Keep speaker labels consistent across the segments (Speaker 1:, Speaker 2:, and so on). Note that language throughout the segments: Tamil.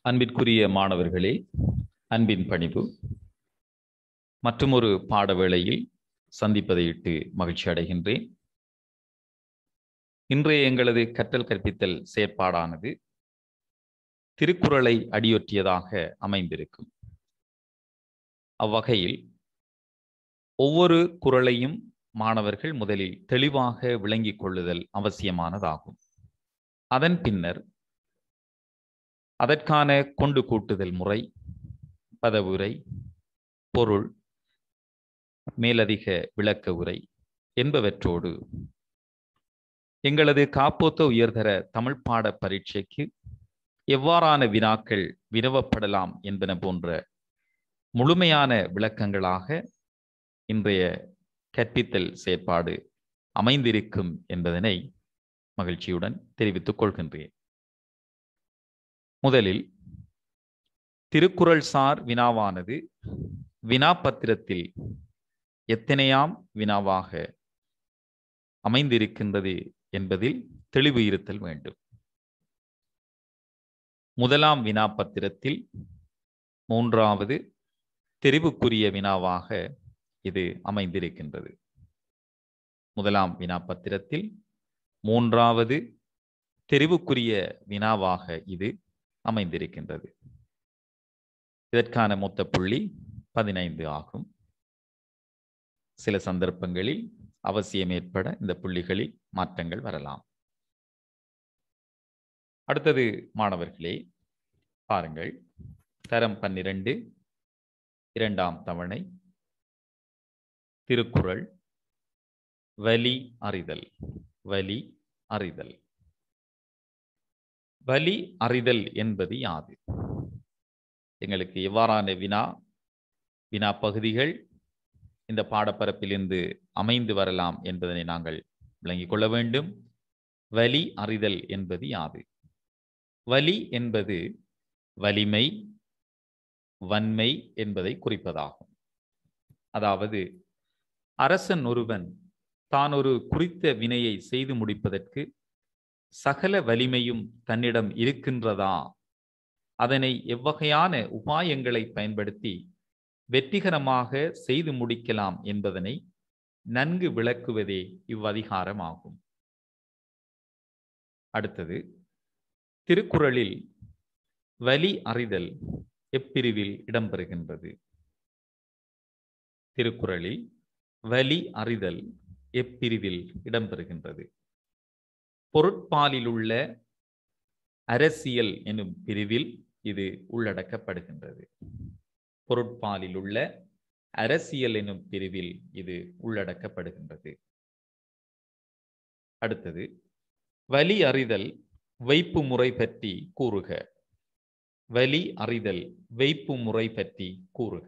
Speaker 1: அன்பிற்குரிய மாணவர்களே அன்பின் பணிவு மற்றுமொரு பாட வேளையில் சந்திப்பதையிட்டு மகிழ்ச்சி அடைகின்றேன் இன்றைய எங்களது கற்றல் கற்பித்தல் செயற்பாடானது திருக்குறளை அடியொற்றியதாக அமைந்திருக்கும் அவ்வகையில் ஒவ்வொரு குறளையும் மாணவர்கள் முதலில் தெளிவாக விளங்கிக் கொள்ளுதல் அவசியமானதாகும் அதன் பின்னர் அதற்கான கொண்டு கூட்டுதல் முறை பதவுரை பொருள் மேலதிக விளக்க உரை என்பவற்றோடு எங்களது காப்போத்த உயர்தர தமிழ் பாட பரீட்சைக்கு எவ்வாறான வினாக்கள் வினவப்படலாம் என்பன போன்ற முழுமையான விளக்கங்களாக இன்றைய கற்பித்தல் செயற்பாடு அமைந்திருக்கும் என்பதனை மகிழ்ச்சியுடன் தெரிவித்துக் கொள்கின்றேன் முதலில் திருக்குறள் சார் வினாவானது வினாப்பத்திரத்தில் எத்தனையாம் வினாவாக அமைந்திருக்கின்றது என்பதில் தெளிவு இருத்தல் வேண்டும் முதலாம் வினாப்பத்திரத்தில் மூன்றாவது தெரிவுக்குரிய வினாவாக இது அமைந்திருக்கின்றது முதலாம் வினாப்பத்திரத்தில் மூன்றாவது தெரிவுக்குரிய வினாவாக இது அமைந்திருக்கின்றது இதற்கான மொத்த புள்ளி பதினைந்து ஆகும் சில சந்தர்ப்பங்களில் அவசியம் ஏற்பட இந்த புள்ளிகளில் மாற்றங்கள் வரலாம் அடுத்தது மாணவர்களே பாருங்கள் தரம் பன்னிரண்டு இரண்டாம் தவணை திருக்குறள் வலி அறிதல் வலி அறிதல் வலி அறிதல் என்பது யாது எங்களுக்கு எவ்வாறான வினா வினா பகுதிகள் இந்த பாடப்பரப்பிலிருந்து அமைந்து வரலாம் என்பதனை நாங்கள் விளங்கிக் கொள்ள வேண்டும் வலி அறிதல் என்பது யாது வலி என்பது வலிமை வன்மை என்பதை குறிப்பதாகும் அதாவது அரசன் ஒருவன் தான் ஒரு குறித்த வினையை செய்து முடிப்பதற்கு சகல வலிமையும் தன்னிடம் இருக்கின்றதா அதனை எவ்வகையான உபாயங்களை பயன்படுத்தி வெற்றிகரமாக செய்து முடிக்கலாம் என்பதனை நன்கு விளக்குவதே இவ்வதிகாரமாகும் அடுத்தது திருக்குறளில் வலி அறிதல் எப்பிரிவில் இடம்பெறுகின்றது திருக்குறளில் வலி அறிதல் எப்பிரிவில் இடம்பெறுகின்றது பொருட்பாலில் உள்ள அரசியல் எனும் பிரிவில் இது உள்ளடக்கப்படுகின்றது பொருட்பாலில் உள்ள அரசியல் எனும் பிரிவில் இது உள்ளடக்கப்படுகின்றது அடுத்தது வலி அறிதல் வைப்பு முறை பற்றி கூறுக வலி அறிதல் வைப்பு முறை பற்றி கூறுக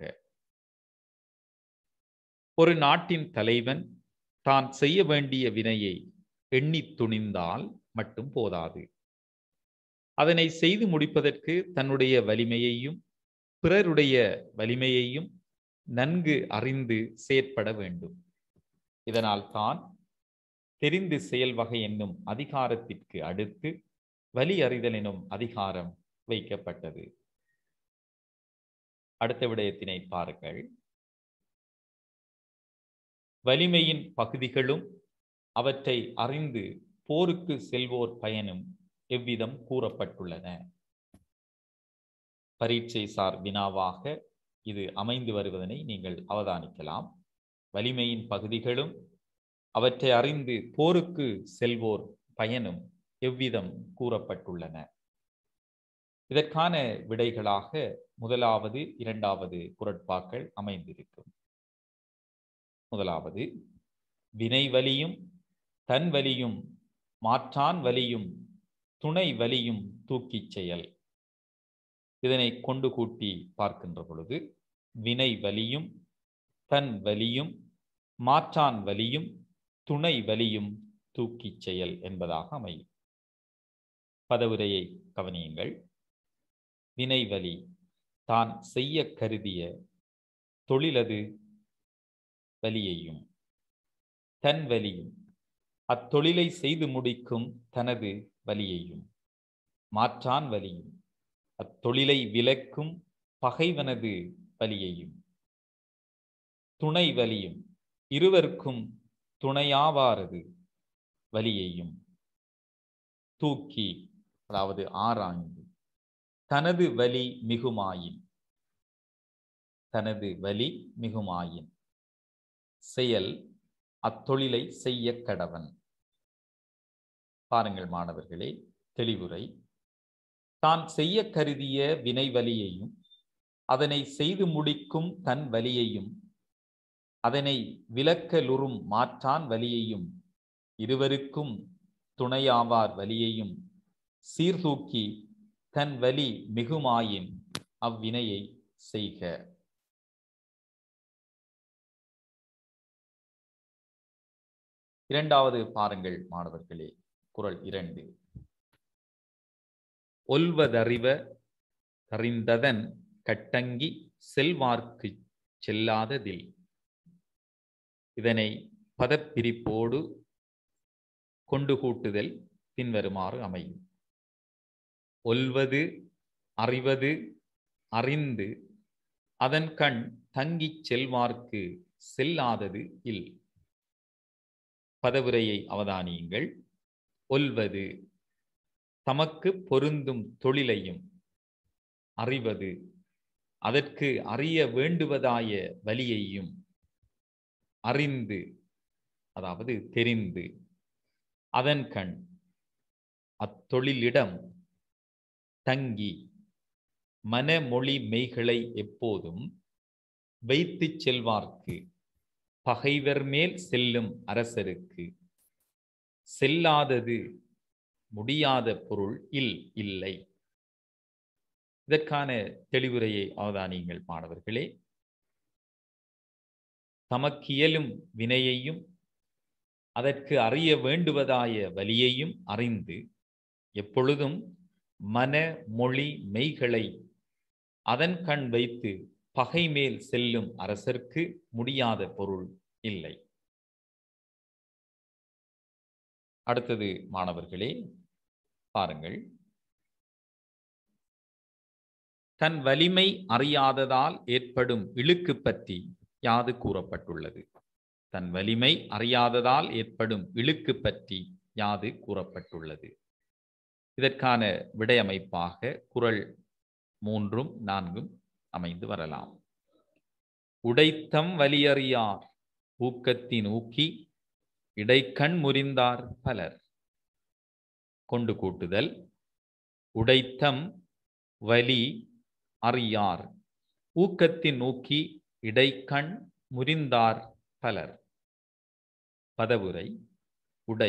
Speaker 1: ஒரு நாட்டின் தலைவன் தான் செய்ய வேண்டிய வினையை எண்ணி துணிந்தால் மட்டும் போதாது அதனை செய்து முடிப்பதற்கு தன்னுடைய வலிமையையும் பிறருடைய வலிமையையும் நன்கு அறிந்து செயற்பட வேண்டும் இதனால் தான் தெரிந்து செயல் வகை என்னும் அதிகாரத்திற்கு அடுத்து வலி அறிதல் எனும் அதிகாரம் வைக்கப்பட்டது அடுத்த விடயத்தினை பாருங்கள் வலிமையின் பகுதிகளும் அவற்றை அறிந்து போருக்கு செல்வோர் பயனும் எவ்விதம் கூறப்பட்டுள்ளன பரீட்சை சார் வினாவாக இது அமைந்து வருவதனை நீங்கள் அவதானிக்கலாம் வலிமையின் பகுதிகளும் அவற்றை அறிந்து போருக்கு செல்வோர் பயனும் எவ்விதம் கூறப்பட்டுள்ளன இதற்கான விடைகளாக முதலாவது இரண்டாவது குரட்பாக்கள் அமைந்திருக்கும் முதலாவது வினை வலியும் தன் வலியும் மாற்றான் வலியும் துணை வலியும் தூக்கிச் செயல் இதனை கொண்டு கூட்டி பார்க்கின்ற பொழுது வினை வலியும் தன் வலியும் மாற்றான் வலியும் துணை வலியும் தூக்கிச் செயல் என்பதாக அமையும் பதவுரையை கவனியுங்கள் வினை வலி தான் செய்ய கருதிய தொழிலது வலியையும் தன் வலியும் அத்தொழிலை செய்து முடிக்கும் தனது வலியையும் மாற்றான் வலியும் அத்தொழிலை விலக்கும் பகைவனது வலியையும் துணை வலியும் இருவருக்கும் துணையாவாரது வலியையும் தூக்கி அதாவது ஆராய்ந்து தனது வலி மிகுமாயின் தனது வலி மிகுமாயின் செயல் அத்தொழிலை செய்ய கடவன் பாருங்கள் மாணவர்களே தெளிவுரை தான் செய்ய கருதிய வினை வலியையும் அதனை செய்து முடிக்கும் தன் வலியையும் அதனை விலக்கலுறும் மாற்றான் வலியையும் இருவருக்கும் துணையாவார் வலியையும் சீர்தூக்கி தன் வலி மிகுமாயின் அவ்வினையை செய்க இரண்டாவது பாருங்கள் மாணவர்களே குரல் இரண்டு ஒல்வதறிவ அறிந்ததன் கட்டங்கி செல்வார்க்கு செல்லாததில் இதனை பதப்பிரிப்போடு கொண்டு கூட்டுதல் பின்வருமாறு அமையும் ஒல்வது அறிவது அறிந்து அதன் கண் தங்கிச் செல்வார்க்கு செல்லாதது இல் பதவுரையை அவதானியுங்கள் ஒல்வது தமக்கு பொருந்தும் தொழிலையும் அறிவது அதற்கு அறிய வேண்டுவதாய வலியையும் அறிந்து அதாவது தெரிந்து அதன் கண் அத்தொழிலிடம் தங்கி மனமொழி மெய்களை எப்போதும் வைத்துச் செல்வார்க்கு பகைவர் மேல் செல்லும் அரசருக்கு செல்லாதது முடியாத பொருள் இல் இல்லை இதற்கான தெளிவுரையை அவதானியுங்கள் மாணவர்களே தமக்கியலும் வினையையும் அதற்கு அறிய வேண்டுவதாய வலியையும் அறிந்து எப்பொழுதும் மன மொழி மெய்களை அதன் கண் வைத்து பகை மேல் செல்லும் அரசர்க்கு முடியாத பொருள் இல்லை அடுத்தது மாணவர்களே பாருங்கள் தன் வலிமை அறியாததால் ஏற்படும் இழுக்கு பற்றி யாது கூறப்பட்டுள்ளது தன் வலிமை அறியாததால் ஏற்படும் இழுக்கு பற்றி யாது கூறப்பட்டுள்ளது இதற்கான விடையமைப்பாக குரல் மூன்றும் நான்கும் அமைந்து வரலாம் உடைத்தம் வலியறியார் ஊக்கத்தின் ஊக்கி இடைக்கண் முறிந்தார் பலர் கொண்டு கூட்டுதல் உடைத்தம் வலி அறியார் ஊக்கத்தின் நோக்கி இடைக்கண் முறிந்தார் பலர் பதவுரை உடை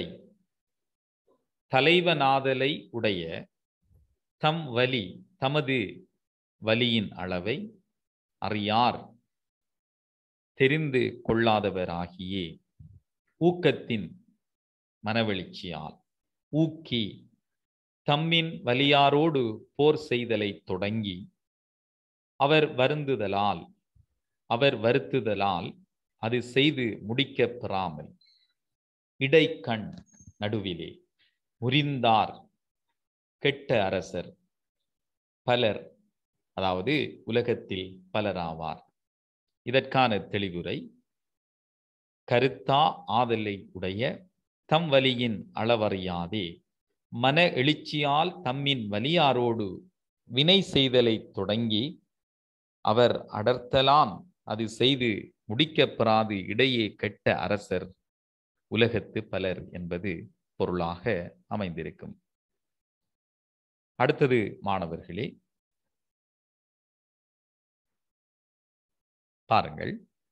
Speaker 1: தலைவனாதலை உடைய தம் வலி தமது வலியின் அளவை அறியார் தெரிந்து கொள்ளாதவராகியே ஊக்கத்தின் மனவெளிச்சியால் ஊக்கி தம்மின் வலியாரோடு போர் செய்தலை தொடங்கி அவர் வருந்துதலால் அவர் வருத்துதலால் அது செய்து முடிக்கப் பெறாமல் இடைக்கண் நடுவிலே முறிந்தார் கெட்ட அரசர் பலர் அதாவது உலகத்தில் பலராவார் இதற்கான தெளிவுரை கருத்தா ஆதலை உடைய தம் வலியின் அளவறியாதே மன எழுச்சியால் தம்மின் வலியாரோடு வினை செய்தலை தொடங்கி அவர் அடர்த்தலான் அது செய்து முடிக்கப்பெறாது இடையே கெட்ட அரசர் உலகத்து பலர் என்பது பொருளாக அமைந்திருக்கும் அடுத்தது மாணவர்களே பாருங்கள்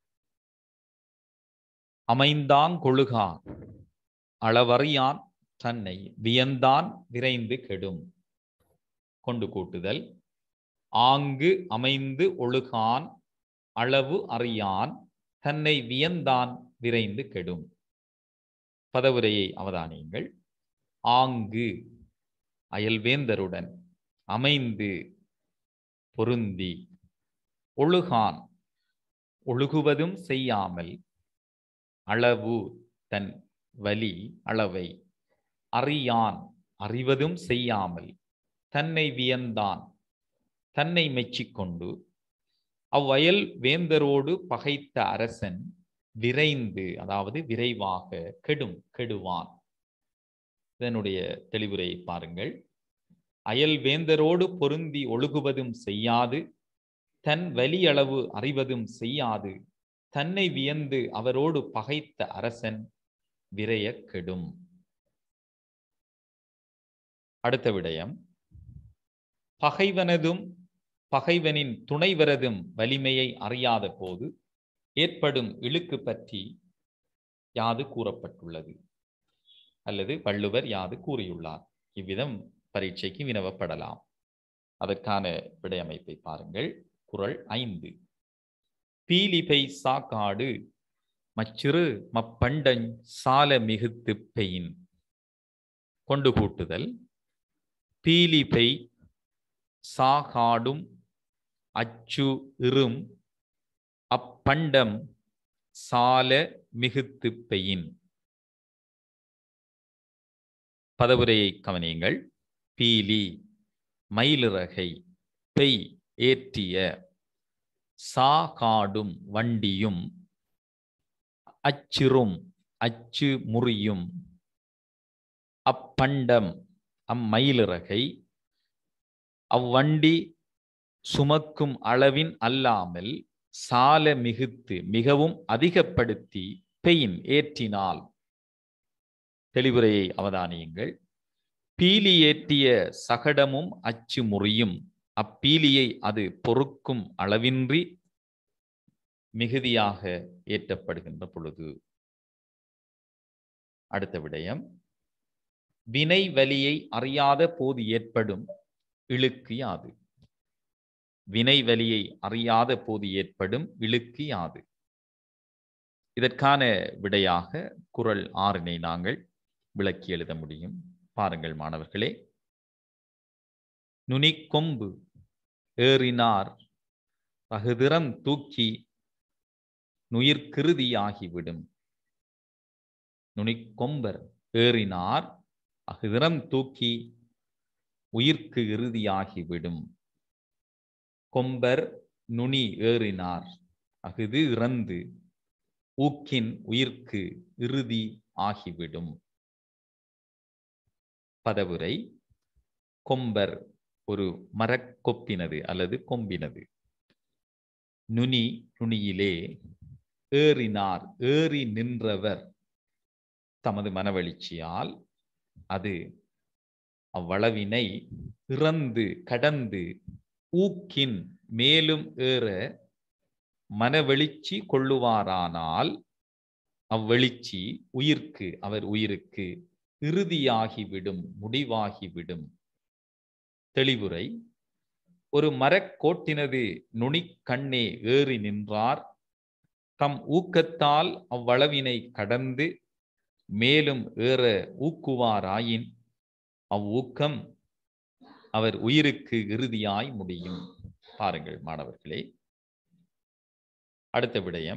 Speaker 1: அமைந்தான் கொழுகான் அளவறியான் தன்னை வியந்தான் விரைந்து கெடும் கொண்டு கூட்டுதல் ஆங்கு அமைந்து ஒழுகான் அளவு அறியான் தன்னை வியந்தான் விரைந்து கெடும் பதவுரையை அவதானியுங்கள் ஆங்கு அயல்வேந்தருடன் அமைந்து பொருந்தி ஒழுகான் ஒழுகுவதும் செய்யாமல் அளவு தன் வலி அளவை அறியான் அறிவதும் செய்யாமல் தன்னை வியந்தான் தன்னை மெச்சிக்கொண்டு அவ்வயல் வேந்தரோடு பகைத்த அரசன் விரைந்து அதாவது விரைவாக கெடும் கெடுவான் இதனுடைய தெளிவுரையை பாருங்கள் அயல் வேந்தரோடு பொருந்தி ஒழுகுவதும் செய்யாது தன் வலியளவு அறிவதும் செய்யாது தன்னை வியந்து அவரோடு பகைத்த அரசன் விரைய கெடும் அடுத்த விடயம் பகைவனதும் பகைவனின் துணைவரதும் வலிமையை அறியாத போது ஏற்படும் இழுக்கு பற்றி யாது கூறப்பட்டுள்ளது அல்லது வள்ளுவர் யாது கூறியுள்ளார் இவ்விதம் பரீட்சைக்கு வினவப்படலாம் அதற்கான விடையமைப்பை பாருங்கள் குரல் ஐந்து பீலிபை சாக்காடு மச்சிறு மப்பண்டஞ் சால மிகுத்து பெயின் கொண்டு கூட்டுதல் பீலிபை சாகாடும் அச்சு இரும் அப்பண்டம் சால மிகுத்து பெயின் பதவுரையை கவனியுங்கள் பீலி மயிலிறகை பெய் ஏற்றிய சாகாடும் வண்டியும் அச்சிறும் அச்சு முறியும் அப்பண்டம் அம்மயிலிறகை அவ்வண்டி சுமக்கும் அளவின் அல்லாமல் சால மிகுத்து மிகவும் அதிகப்படுத்தி பெயின் ஏற்றினால் தெளிவுரையை அவதானியுங்கள் பீலி ஏற்றிய சகடமும் அச்சு முறியும் அப்பீலியை அது பொறுக்கும் அளவின்றி மிகுதியாக ஏற்றப்படுகின்ற பொழுது அடுத்த விடயம் வினை வலியை அறியாத போது ஏற்படும் இழுக்கு யாது வினை வலியை அறியாத போது ஏற்படும் இழுக்கு யாது இதற்கான விடையாக குரல் ஆறினை நாங்கள் விளக்கி எழுத முடியும் பாருங்கள் மாணவர்களே நுனிக்கொம்பு ஏறினார் பகுதிரம் தூக்கி நுயிர்கிருதியாகிவிடும் நுனிக்கொம்பர் ஏறினார் அகுதிரம் தூக்கி உயிர்க்கு இறுதியாகிவிடும் கொம்பர் நுனி ஏறினார் அகுது இறந்து ஊக்கின் உயிர்க்கு இறுதி ஆகிவிடும் பதவுரை கொம்பர் ஒரு மரக்கொப்பினது அல்லது கொம்பினது நுனி நுனியிலே ஏறினார் ஏறி நின்றவர் தமது மனவெளிச்சியால் அது அவ்வளவினை இறந்து கடந்து ஊக்கின் மேலும் ஏற மனவெளிச்சி கொள்ளுவாரானால் அவ்வெளிச்சி உயிர்க்கு அவர் உயிருக்கு இறுதியாகிவிடும் முடிவாகிவிடும் தெளிவுரை ஒரு மரக்கோட்டினது நுனிக்கண்ணே ஏறி நின்றார் தம் ஊக்கத்தால் அவ்வளவினை கடந்து மேலும் ஏற ஊக்குவாராயின் அவ்வூக்கம் அவர் உயிருக்கு இறுதியாய் முடியும் பாருங்கள் மாணவர்களே அடுத்த விடயம்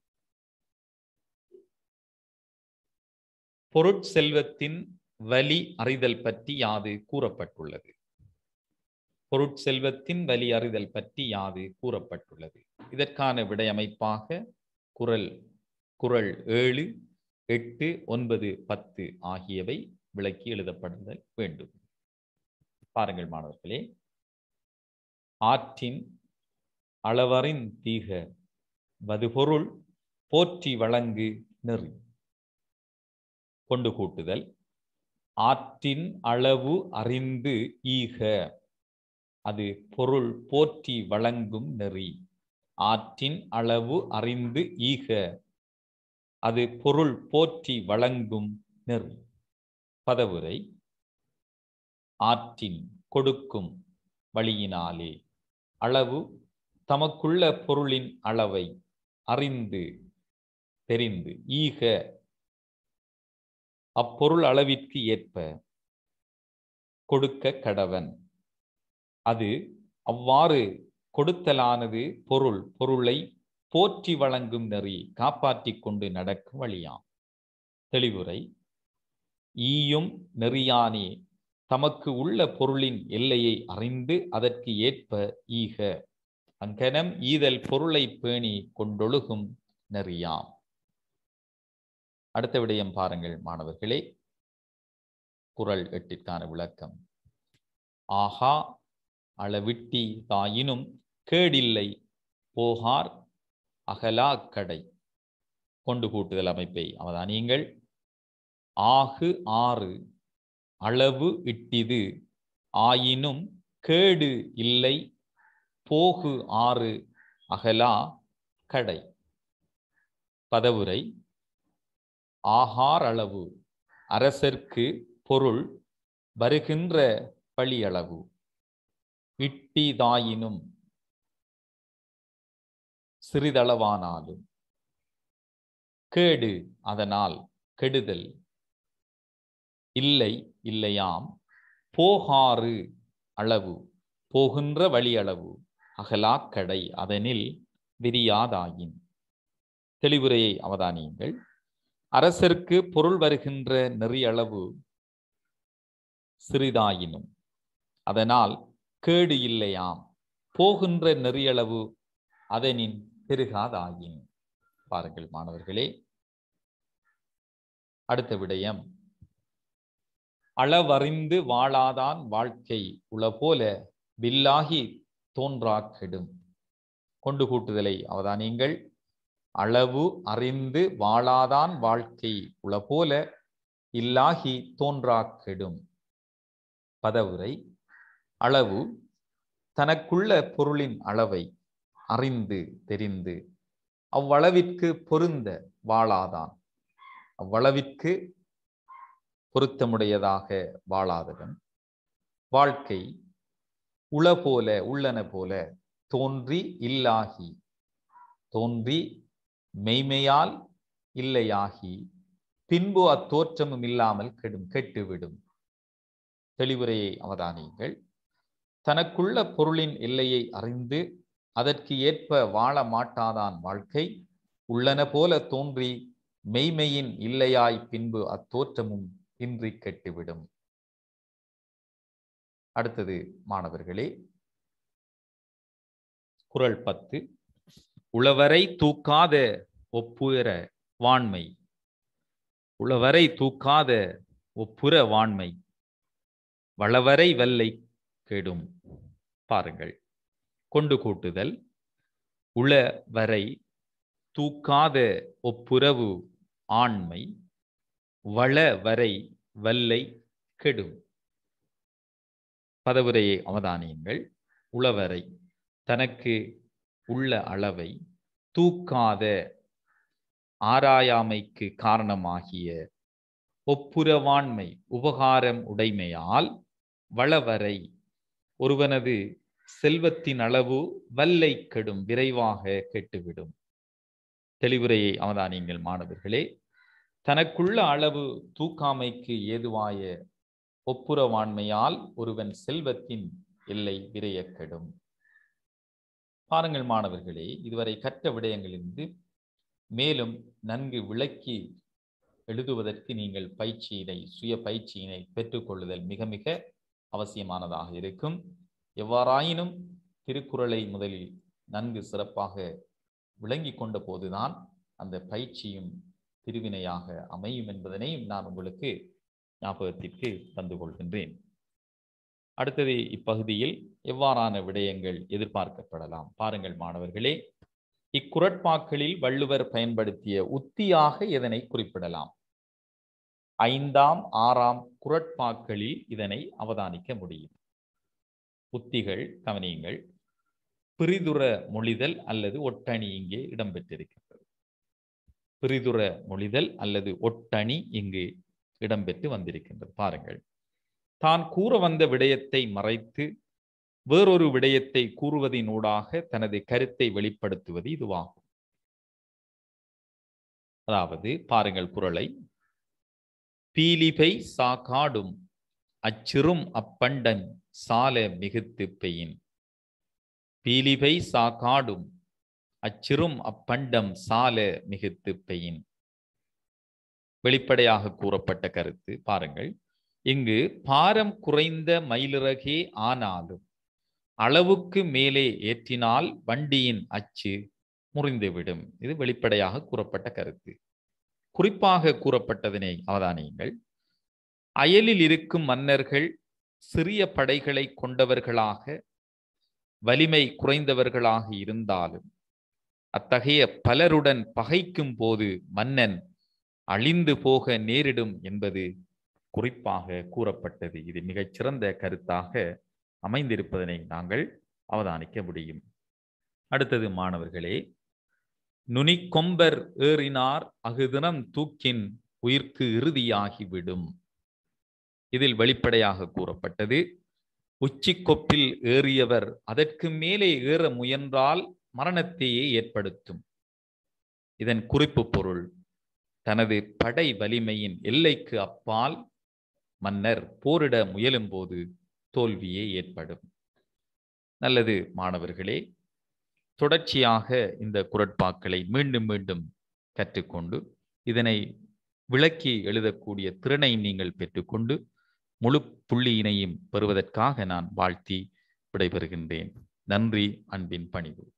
Speaker 1: பொருட்செல்வத்தின் வலி அறிதல் பற்றி யாது கூறப்பட்டுள்ளது பொருட்செல்வத்தின் வலி அறிதல் பற்றி யாது கூறப்பட்டுள்ளது இதற்கான விடையமைப்பாக குரல் குரல் ஏழு எட்டு ஒன்பது பத்து ஆகியவை விளக்கி எழுதப்படுதல் வேண்டும் பாருங்கள் மாணவர்களே ஆற்றின் அளவறின் தீக வதுபொருள் போற்றி வழங்கு நெறி கொண்டு கூட்டுதல் ஆற்றின் அளவு அறிந்து ஈக அது பொருள் போற்றி வழங்கும் நெறி ஆற்றின் அளவு அறிந்து ஈக அது பொருள் போற்றி வழங்கும் நெறி பதவுரை ஆற்றின் கொடுக்கும் வழியினாலே அளவு தமக்குள்ள பொருளின் அளவை அறிந்து தெரிந்து ஈக அப்பொருள் அளவிற்கு ஏற்ப கொடுக்க கடவன் அது அவ்வாறு கொடுத்தலானது பொருள் பொருளை போற்றி வழங்கும் நெறி காப்பாற்றிக் கொண்டு நடக்கும் வழியாம் தெளிவுரை ஈயும் நெறியானே தமக்கு உள்ள பொருளின் எல்லையை அறிந்து அதற்கு ஏற்ப ஈக அங்கனம் ஈதல் பொருளை பேணி கொண்டொழுகும் நெறியாம் அடுத்த விடயம் பாருங்கள் மாணவர்களே குரல் எட்டிற்கான விளக்கம் ஆஹா அளவிட்டி தாயினும் கேடில்லை போகார் அகலா கடை கொண்டு கூட்டுதல் அமைப்பை அவதானியுங்கள் ஆகு ஆறு அளவு இட்டிது ஆயினும் கேடு இல்லை போகு ஆறு அகலா கடை பதவுரை ஆகார் அளவு அரசர்க்கு பொருள் வருகின்ற பழியளவு இட்டிதாயினும் சிறிதளவானாலும் கேடு அதனால் கெடுதல் இல்லை இல்லையாம் போகாறு அளவு போகின்ற வழி அளவு அகலாக்கடை அதனில் விரியாதாயின் தெளிவுரையை அவதானியுங்கள் அரசருக்கு பொருள் வருகின்ற நெறி அளவு சிறிதாயினும் அதனால் கேடு இல்லையாம் போகின்ற நெறியளவு அதனின் பெருகாதாயின் பாருங்கள் மாணவர்களே அடுத்த விடயம் அளவறிந்து வாழாதான் வாழ்க்கை உள போல வில்லாகி தோன்றா கெடும் கொண்டு கூட்டுதலை அவதானியங்கள் அளவு அறிந்து வாழாதான் வாழ்க்கை உள போல இல்லாகி தோன்றா கெடும் பதவுரை அளவு தனக்குள்ள பொருளின் அளவை அறிந்து தெரிந்து அவ்வளவிற்கு பொருந்த வாழாதான் அவ்வளவிற்கு பொருத்தமுடையதாக வாழாதவன் வாழ்க்கை உள போல உள்ளன போல தோன்றி இல்லாகி தோன்றி மெய்மையால் இல்லையாகி பின்பு அத்தோற்றமும் இல்லாமல் கெடும் கெட்டுவிடும் தெளிவுரையை அவதானியுங்கள் தனக்குள்ள பொருளின் எல்லையை அறிந்து அதற்கு ஏற்ப வாழ மாட்டாதான் வாழ்க்கை உள்ளன போல தோன்றி மெய்மையின் இல்லையாய் பின்பு அத்தோற்றமும் இன்றி கெட்டுவிடும் அடுத்தது மாணவர்களே குரல் பத்து உளவரை தூக்காத ஒப்புற வாண்மை உளவரை தூக்காத ஒப்புற வாண்மை வளவரை வல்லை கெடும் பாருங்கள் கொண்டு கூட்டுதல் உள வரை தூக்காத ஒப்புரவு ஆண்மை வள வரை வல்லை கெடும் பதவுரையை அவதானியுங்கள் உளவரை தனக்கு உள்ள அளவை தூக்காத ஆராயாமைக்கு காரணமாகிய ஒப்புரவாண்மை உபகாரம் உடைமையால் வளவரை ஒருவனது செல்வத்தின் அளவு வல்லை கெடும் விரைவாக கெட்டுவிடும் தெளிவுரையை அவதானியுங்கள் மாணவர்களே தனக்குள்ள அளவு தூக்காமைக்கு ஏதுவாய ஒப்புரவாண்மையால் ஒருவன் செல்வத்தின் எல்லை விரைய கெடும் பாருங்கள் மாணவர்களே இதுவரை கற்ற விடயங்களிலிருந்து மேலும் நன்கு விளக்கி எழுதுவதற்கு நீங்கள் பயிற்சியினை சுய பயிற்சியினை பெற்றுக்கொள்ளுதல் மிக மிக அவசியமானதாக இருக்கும் எவ்வாறாயினும் திருக்குறளை முதலில் நன்கு சிறப்பாக விளங்கி கொண்ட போதுதான் அந்த பயிற்சியும் திருவினையாக அமையும் என்பதனையும் நான் உங்களுக்கு ஞாபகத்திற்கு தந்து கொள்கின்றேன் அடுத்தது இப்பகுதியில் எவ்வாறான விடயங்கள் எதிர்பார்க்கப்படலாம் பாருங்கள் மாணவர்களே இக்குரட்பாக்களில் வள்ளுவர் பயன்படுத்திய உத்தியாக இதனை குறிப்பிடலாம் ஐந்தாம் ஆறாம் குரட்பாக்களில் இதனை அவதானிக்க முடியும் உத்திகள் கவனியுங்கள் பிரிதுர மொழிதல் அல்லது ஒட்டணி இங்கே இடம்பெற்றிருக்கின்றது பிரிதுர மொழிதல் அல்லது ஒட்டணி இங்கு இடம்பெற்று வந்திருக்கின்றது பாருங்கள் தான் கூற வந்த விடயத்தை மறைத்து வேறொரு விடயத்தை கூறுவதினூடாக தனது கருத்தை வெளிப்படுத்துவது இதுவாகும் அதாவது பாருங்கள் குரலை பீலிபை சாகாடும் அச்சிறும் அப்பண்டன் சால மிகுத்து பெயின் பீலிபை சாகாடும் அச்சிறும் அப்பண்டம் சால மிகுத்து பெயின் வெளிப்படையாக கூறப்பட்ட கருத்து பாருங்கள் இங்கு பாரம் குறைந்த மயிலிறகே ஆனாலும் அளவுக்கு மேலே ஏற்றினால் வண்டியின் அச்சு முறிந்துவிடும் இது வெளிப்படையாக கூறப்பட்ட கருத்து குறிப்பாக கூறப்பட்டதனை அவதானியுங்கள் அயலில் இருக்கும் மன்னர்கள் சிறிய படைகளை கொண்டவர்களாக வலிமை குறைந்தவர்களாக இருந்தாலும் அத்தகைய பலருடன் பகைக்கும் போது மன்னன் அழிந்து போக நேரிடும் என்பது குறிப்பாக கூறப்பட்டது இது மிகச்சிறந்த கருத்தாக அமைந்திருப்பதனை நாங்கள் அவதானிக்க முடியும் அடுத்தது மாணவர்களே நுனிக்கொம்பர் ஏறினார் அகுதினம் தூக்கின் உயிர்க்கு இறுதியாகிவிடும் இதில் வெளிப்படையாக கூறப்பட்டது உச்சிக்கொப்பில் ஏறியவர் அதற்கு மேலே ஏற முயன்றால் மரணத்தையே ஏற்படுத்தும் இதன் குறிப்பு பொருள் தனது படை வலிமையின் எல்லைக்கு அப்பால் மன்னர் போரிட முயலும்போது தோல்வியே ஏற்படும் நல்லது மாணவர்களே தொடர்ச்சியாக இந்த குரட்பாக்களை மீண்டும் மீண்டும் கற்றுக்கொண்டு இதனை விளக்கி எழுதக்கூடிய திறனை நீங்கள் பெற்றுக்கொண்டு முழு புள்ளியினையும் பெறுவதற்காக நான் வாழ்த்தி விடைபெறுகின்றேன் நன்றி அன்பின் பணிவு